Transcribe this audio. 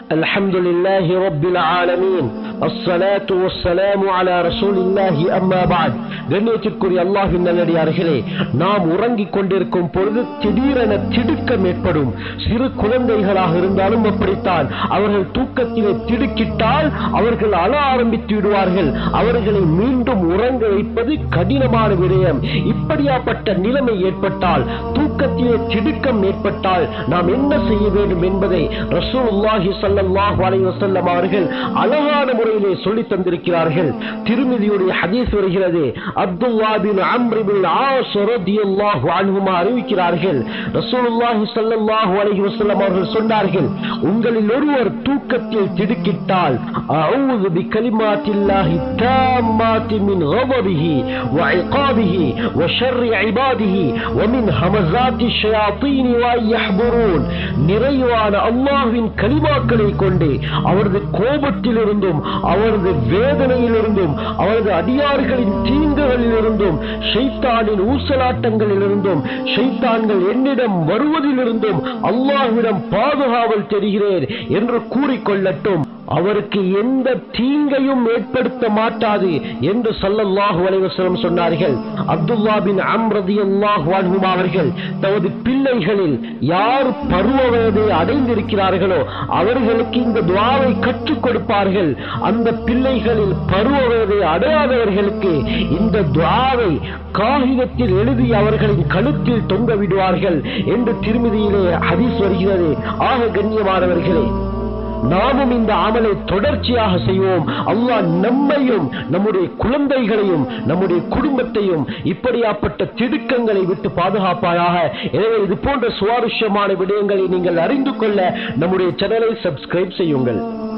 الحمد لله رب العالمين الصلاة والسلام على رسول الله أما بعد கண்ணியத்திற்குரிய அல்லாஹின் நல்லடியார்களே நாம் உறங்கிக் கொண்டிருக்கும் பொழுது திடீரென திடுக்கம் ஏற்படும் சிறு குழந்தைகளாக இருந்தாலும் அப்படித்தான் அவர்கள் தூக்கத்திலே திடுக்கிட்டால் அவர்கள் அழ ஆரம்பித்து விடுவார்கள் அவர்களை மீண்டும் உறங்க வைப்பது கடினமான விடயம் இப்படியாப்பட்ட நிலைமை ஏற்பட்டால் தூக்கத்திலே திடுக்கம் ஏற்பட்டால் நாம் என்ன செய்ய வேண்டும் என்பதை ரசூலுல்லாஹி ஸல்லல்லாஹு அலைஹி வஸல்லம் அவர்கள் அழகான முறையிலே சொல்லி தந்திருக்கிறார்கள் திருமதியுடைய ஹதீஸ் வருகிறது அப்துல்லா பின் அம்ர் பின் ஆஸ் ரலியல்லாஹு அன்ஹுமா அறிவிக்கிறார்கள் ரசூலுல்லாஹி ஸல்லல்லாஹு அலைஹி வஸல்லம் அவர்கள் சொன்னார்கள் உங்களில் ஒருவர் தூக்கத்தில் திடுக்கிட்டால் அஊது பிகலிமாத்தில்லாஹி தாம்மாத்தி மின் கதபிஹி وعقابه وشر عباده ومن همزات الشياطين وأن يحضرون நிறைவான அல்லாஹ்வின் கலிமாக்களை கொண்டு அவரது கோபத்திலிருந்தும் அவரது வேதனையிலிருந்தும் அவரது அடியார்களின் தீங்குகளிலிருந்தும் ஷைத்தானின் ஊசலாட்டங்களிலிருந்தும் ஷைத்தான்கள் என்னிடம் வருவதிலிருந்தும் அல்லாஹ்விடம் பாதுகாவல் தெரிகிறேன் என்று கூறிக்கொள்ளட்டும் அவருக்கு எந்த தீங்கையும் ஏற்படுத்த மாட்டாது என்று சல்லல்லாஹு அலைஹி வஸல்லம் சொன்னார்கள் அப்துல்லா பின் அம்ர் ரலியல்லாஹு அன்ஹு அவர்கள் தமது பிள்ளைகளில் யார் பருவ வயதை அடைந்திருக்கிறார்களோ அவர்களுக்கு இந்த துவாவை கற்றுக் கொடுப்பார்கள் அந்த பிள்ளைகளில் பருவ வயதை அடையாதவர்களுக்கு இந்த துவாவை காகிதத்தில் எழுதி அவர்களின் கழுத்தில் தொங்க விடுவார்கள் என்று திருமதியிலே ஹதீஸ் வருகிறது ஆக கண்ணியமானவர்களே நாமும் இந்த அமலை தொடர்ச்சியாக செய்வோம் அல்லாஹ் நம்மையும் நம்முடைய குழந்தைகளையும் நம்முடைய குடும்பத்தையும் இப்படியாப்பட்ட திடுக்கங்களை விட்டு பாதுகாப்பாயாக எனவே இது போன்ற சுவாரஸ்யமான விடயங்களை நீங்கள் அறிந்து கொள்ள நம்முடைய சேனலை சப்ஸ்கிரைப் செய்யுங்கள்